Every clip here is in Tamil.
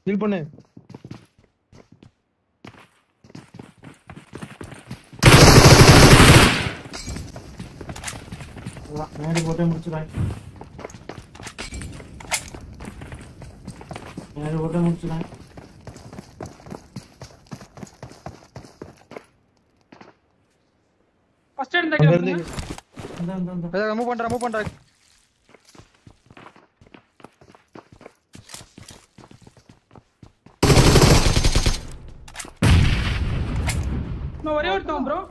ஹீல் பண்ணு அவ்வளவுதான், நேரடி போட்டே முடிச்சுடாங்க நேரடி போட்டே முடிச்சுடாங்க ஃபர்ஸ்ட் எய்ட் அங்க இந்த இருந்து இந்த இந்த இந்த மூவ் பண்றேன் மூவ் பண்றேன் இன்னும் ஒரே ஒருத்தன் ப்ரோ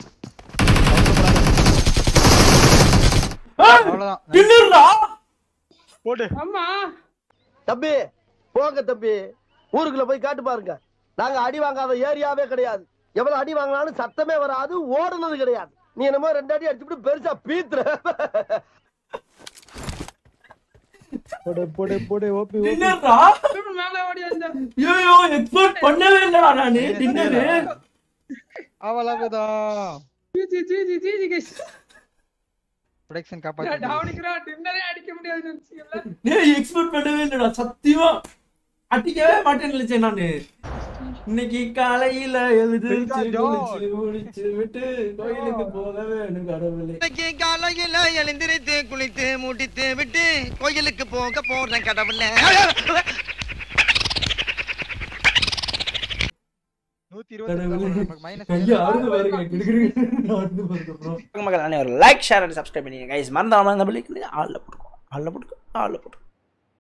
அவ்வளவுதான் தின்னுடா போடு ஆமா தம்பி போங்க தம்பி ஊருக்குள்ள போய் காட்டு பாருங்க நாங்க அடி வாங்காத ஏரியாவே கிடையாது எவ்வளவு அடி வாங்கினாலும் சத்தமே வராது ஓடுனது கிடையாது நீ என்னமோ ரெண்டு அடி அடிச்சுட்டு பெருசா பீத்துற போடு போடு போடு ஓபி ஓபி டின்னர்ரா மேல ஓடி வந்த ஐயோ எக்ஸ்போர்ட் பண்ணவே இல்லடா நானு டின்னரு அவ்வளவுதான் ஜி ஜி ஜி ஜி ஜி ஜி guys. ப்ரொடக்ஷன் நான் காப்பாத்தி டவுனுக்குறா டின்னரே அடிக்க முடியாதுன்னு நினைச்சீங்கல்ல டேய் எக்ஸ்போர்ட் பண்ணவே இல்லடா சத்தியமா அடிக்கவே மாட்டேன்னு நினைச்சேன் நானு இன்னைக்கு காலையில எழுது குளிச்சு முடிச்சு விட்டு கோயிலுக்கு போக வேணும் கடவுளே இன்னைக்கு காலையில எழுந்திருத்து குளித்து முடித்து விட்டு கோயிலுக்கு போக போறேன் கடவுள நூத்தி கடவுளே இருபத்தி மைனஸ் ஐயா அறுந்து பாருங்க கிடுகிடு அறுந்து பாருங்க bro மக்கள் அனைவரும் லைக் ஷேர் அண்ட் சப்ஸ்கிரைப் பண்ணிங்க கைஸ் மறந்தாம இந்த பிள்ளைக்கு ஆளில் போட்டுக்கோ ஆளில் போட்டுக்கோ ஆளில் போட்டுக்கோ